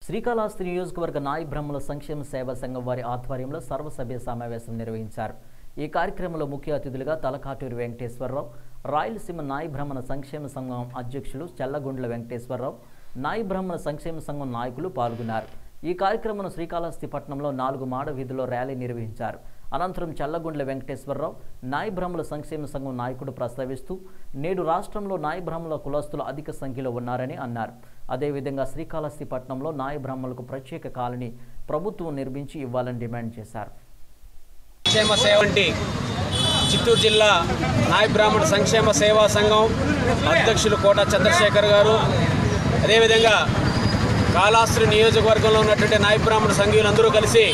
శ్రీకాళహస్తి నియోజకవర్గ నాయ బ్రహ్మల సంక్షేమ సేవా సంఘం వారి ఆధ్వర్యంలో సర్వసభ్య సమావేశం నిర్వహించారు ఈ కార్యక్రమంలో ముఖ్య అతిథులుగా తలకాటూరి వెంకటేశ్వరరావు రాయలసీమ నాయ బ్రహ్మణ సంక్షేమ సంఘం అధ్యక్షులు చల్లగుండ్ల వెంకటేశ్వరరావు నాయ బ్రహ్మణ సంక్షేమ సంఘం నాయకులు పాల్గొన్నారు ఈ కార్యక్రమంలో శ్రీకాళహస్తి పట్టణంలో నాలుగు మాడ వీధిలో ర్యాలీ నిర్వహించారు అనంతరం చల్లగుండ్ల వెంకటేశ్వరరావు నాయ బ్రహ్మల సంక్షేమ సంఘం నాయకుడు ప్రస్తావిస్తూ నేడు రాష్ట్రంలో నాయ బ్రహ్మల కులస్తులు అధిక సంఖ్యలో ఉన్నారని అన్నారు అదేవిధంగా శ్రీకాళహస్తి పట్టణంలో నాయ బ్రహ్మలకు ప్రత్యేక కాలనీ ప్రభుత్వం నిర్మించి ఇవ్వాలని డిమాండ్ చేశారు సంక్షేమ సేవ వంటి చిత్తూరు జిల్లా నాయ బ్రాహ్మణ సంక్షేమ సేవా సంఘం అధ్యక్షులు కోట చంద్రశేఖర్ గారు అదేవిధంగా కాళాస్త్రి నియోజకవర్గంలో ఉన్నటువంటి నాయ బ్రాహ్మణ సంఘీయులందరూ కలిసి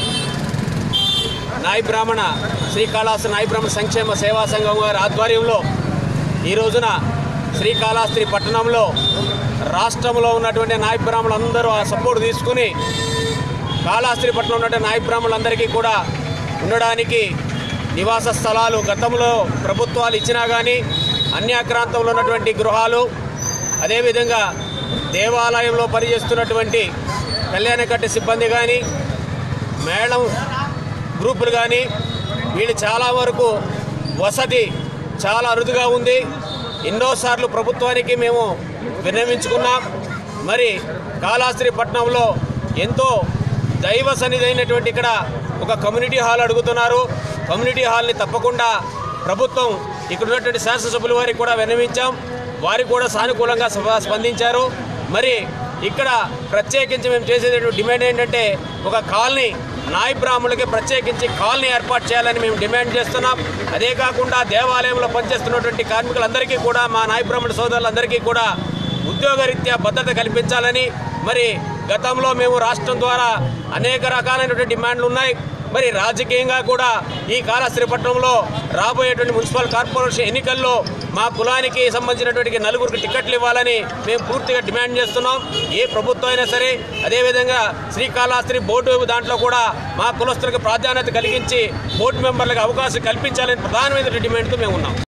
నాయ బ్రాహ్మణ శ్రీకాళహస్తి నాయ బ్రాహ్మణ సంక్షేమ సేవా సంఘం వారి ఆధ్వర్యంలో ఈ రోజున శ్రీకాళహస్తి పట్టణంలో రాష్ట్రంలో ఉన్నటువంటి నాయ బ్రాహ్మణులందరూ ఆ సపోర్ట్ తీసుకుని కాళహస్తి పట్టణంలో ఉన్నటువంటి నాయ బ్రాహ్మణులందరికీ కూడా ఉండడానికి నివాస స్థలాలు గతంలో ప్రభుత్వాలు ఇచ్చినా కానీ అన్యాక్రాంతంలో ఉన్నటువంటి గృహాలు అదేవిధంగా దేవాలయంలో పనిచేస్తున్నటువంటి కళ్యాణకట్ట సిబ్బంది కానీ మేళం గ్రూపులు కానీ వీళ్ళు చాలా వరకు వసతి చాలా అరుదుగా ఉంది ఎన్నోసార్లు ప్రభుత్వానికి మేము విన్నవించుకున్నాం మరి కాళాస్త్రి పట్టణంలో ఎంతో దైవ సన్నిధి అయినటువంటి ఇక్కడ ఒక కమ్యూనిటీ హాల్ అడుగుతున్నారు కమ్యూనిటీ హాల్ని తప్పకుండా ప్రభుత్వం ఇక్కడ ఉన్నటువంటి శాసనసభ్యుల వారికి కూడా విన్నవించాం వారికి కూడా సానుకూలంగా స్ప- స్పందించారు మరి ఇక్కడ ప్రత్యేకించి మేము చేసేటటువంటి డిమాండ్ ఏంటంటే ఒక కాలనీ నాయ బ్రాహ్మణులకి ప్రత్యేకించి కాలనీ ఏర్పాటు చేయాలని మేము డిమాండ్ చేస్తున్నాం అదే కాకుండా దేవాలయంలో పనిచేస్తున్నటువంటి కార్మికులందరికీ కూడా మా నాయ బ్రాహ్మణ సోదరులందరికీ కూడా ఉద్యోగరీత్యా భద్రత కల్పించాలని మరి గతంలో మేము రాష్ట్రం ద్వారా అనేక రకాలైనటువంటి డిమాండ్లు ఉన్నాయి మరి రాజకీయంగా కూడా ఈ కాళశ్రీపట్నంలో రాబోయేటువంటి మున్సిపల్ కార్పొరేషన్ ఎన్నికల్లో మా కులానికి సంబంధించినటువంటి నలుగురికి టికెట్లు ఇవ్వాలని మేము పూర్తిగా డిమాండ్ చేస్తున్నాం ఏ ప్రభుత్వం అయినా సరే అదేవిధంగా శ్రీకాళహస్త్రి బోర్డు దాంట్లో కూడా మా కులస్తులకు ప్రాధాన్యత కలిగించి బోర్డు మెంబర్లకు అవకాశం కల్పించాలని ప్రధానమైన డిమాండ్తో మేము ఉన్నాం